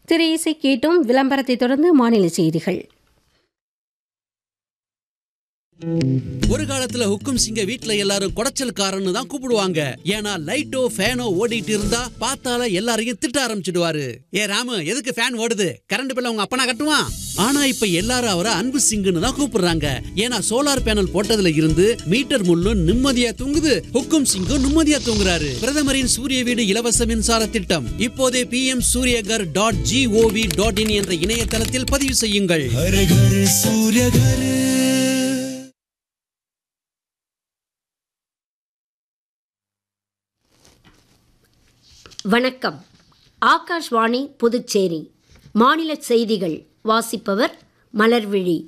திரை இசை கேட்டும் விளம்பரத்தை தொடர்ந்து மாநில செய்திகள் ஒரு காலத்துல ஹுக்கும் சிங்க வீட்ல எல்லாரும் குடைச்சல்காரன்னு தான் கூப்பிடுவாங்க ஏன்னா லைட்டோ ஃபேனோ ஓடிட்டு இருந்தா பார்த்தால எல்லாரையும் திட்ட ஆரம்பிச்சிடுவாரு ஏ ராமு எதுக்கு ஃபேன் ஓடுது கரண்ட் பில்ல உங்க அப்பனா கட்டுவான் ஆனா இப்ப எல்லாரும் அவரை அன்பு சிங்குன்னு தான் கூப்பிடுறாங்க ஏன்னா சோலார் பேனல் போட்டதுல இருந்து மீட்டர் முள்ளும் நிம்மதியா தூங்குது ஹுக்கும் சிங்கும் நிம்மதியா தூங்குறாரு பிரதமரின் சூரிய வீடு இலவச மின்சார திட்டம் இப்போதே P M Suryaghar dot gov dot in என்ற இணையதளத்தில் பதிவு செய்யுங்கள் हर घर सूर्य घर வணக்கம் ஆகாஷ்வாணி புதுச்சேரி மாநில செய்திகள் வாசிப்பவர் மலர்விழி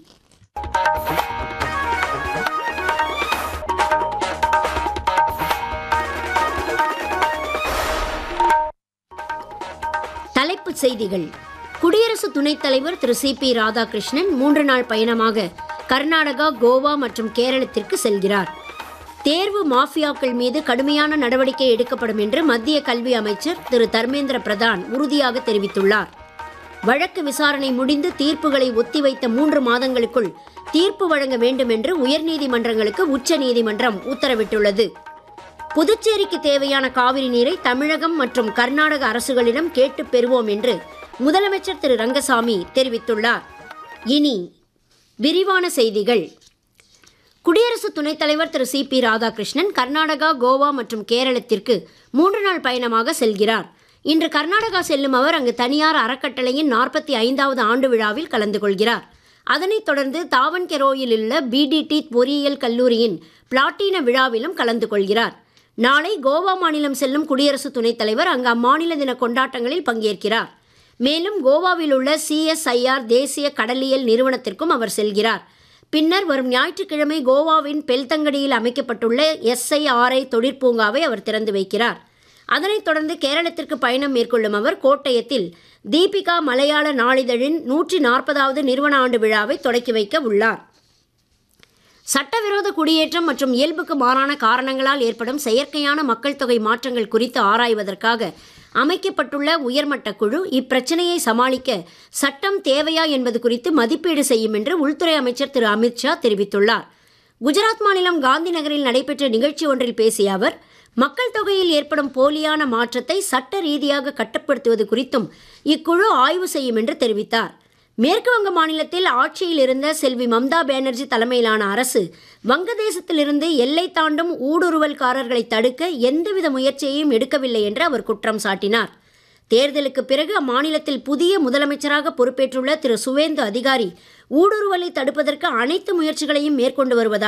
தலைப்புச் செய்திகள் குடியரசு துணைத் தலைவர் திரு சி பி ராதாகிருஷ்ணன் மூன்று நாள் பயணமாக கர்நாடகா கோவா மற்றும் கேரளத்திற்கு செல்கிறார் தேர்வு மாஃபியாக்கள் மீது கடுமையான நடவடிக்கை எடுக்கப்படும் என்று மத்திய கல்வி அமைச்சர் திரு தர்மேந்திர பிரதான் உறுதியாக தெரிவித்துள்ளார் வழக்கு விசாரணை முடிந்து தீர்ப்புகளை ஒத்திவைத்த மூன்று மாதங்களுக்குள் தீர்ப்பு வழங்க வேண்டும் என்று உயர்நீதிமன்றங்களுக்கு உச்சநீதிமன்றம் உத்தரவிட்டுள்ளது புதுச்சேரிக்கு தேவையான காவிரி நீரை தமிழகம் மற்றும் கர்நாடக அரசுகளிடம் கேட்டு பெறுவோம் என்று முதலமைச்சர் திரு ரங்கசாமி தெரிவித்துள்ளார் இனி விரிவான செய்திகள் குடியரசு துணைத் தலைவர் திரு சி பி ராதாகிருஷ்ணன் கர்நாடகா கோவா மற்றும் கேரளத்திற்கு மூன்று நாள் பயணமாக செல்கிறார் இன்று கர்நாடகா செல்லும் அவர் அங்கு தனியார் அறக்கட்டளையின் நாற்பத்தி ஐந்தாவது ஆண்டு விழாவில் கலந்து கொள்கிறார் அதனைத் தொடர்ந்து தாவன்கெரோயில் உள்ள பிடிடி பொறியியல் கல்லூரியின் பிளாட்டின விழாவிலும் கலந்து கொள்கிறார் நாளை கோவா மாநிலம் செல்லும் குடியரசு துணைத் தலைவர் அங்கு அம்மாநில தின கொண்டாட்டங்களில் பங்கேற்கிறார் மேலும் கோவாவில் உள்ள சிஎஸ்ஐஆர் தேசிய கடலியல் நிறுவனத்திற்கும் அவர் செல்கிறார் பின்னர் வரும் ஞாயிற்றுக்கிழமை கோவாவின் பெல்தங்கடியில் அமைக்கப்பட்டுள்ள எஸ்ஐஆர்ஐ தொழிற்பூங்காவை அவர் திறந்து வைக்கிறார் அதனைத் தொடர்ந்து கேரளத்திற்கு பயணம் மேற்கொள்ளும் அவர் கோட்டயத்தில் தீபிகா மலையாள நாளிதழின் நூற்றி நாற்பதாவது நிறுவன ஆண்டு விழாவை தொடக்கி வைக்க உள்ளார் சட்டவிரோத குடியேற்றம் மற்றும் இயல்புக்கு மாறான காரணங்களால் ஏற்படும் செயற்கையான மக்கள் தொகை மாற்றங்கள் குறித்து ஆராய்வதற்காக அமைக்கப்பட்டுள்ள உயர்மட்ட குழு இப்பிரச்சனையை சமாளிக்க சட்டம் தேவையா என்பது குறித்து மதிப்பீடு செய்யும் என்று உள்துறை அமைச்சர் திரு அமித்ஷா தெரிவித்துள்ளார் குஜராத் மாநிலம் காந்தி நகரில் நடைபெற்ற நிகழ்ச்சி ஒன்றில் பேசிய அவர் மக்கள் தொகையில் ஏற்படும் போலியான மாற்றத்தை சட்ட ரீதியாக கட்டுப்படுத்துவது குறித்தும் இக்குழு ஆய்வு செய்யும் என்று தெரிவித்தார் மேற்கு வங்க மாநிலத்தில் ஆட்சியில் இருந்த செல்வி மம்தா பானர்ஜி தலைமையிலான அரசு வங்கதேசத்திலிருந்து எல்லை தாண்டும் ஊடுருவல்காரர்களை தடுக்க எந்தவித முயற்சியையும் எடுக்கவில்லை என்று அவர் குற்றம் சாட்டினார் தேர்தலுக்கு பிறகு அம்மாநிலத்தில் புதிய முதலமைச்சராக பொறுப்பேற்றுள்ள திரு சுவேந்து அதிகாரி ஊடுருவலை தடுப்பதற்கு அனைத்து முயற்சிகளையும் மேற்கொண்டு வருவதாக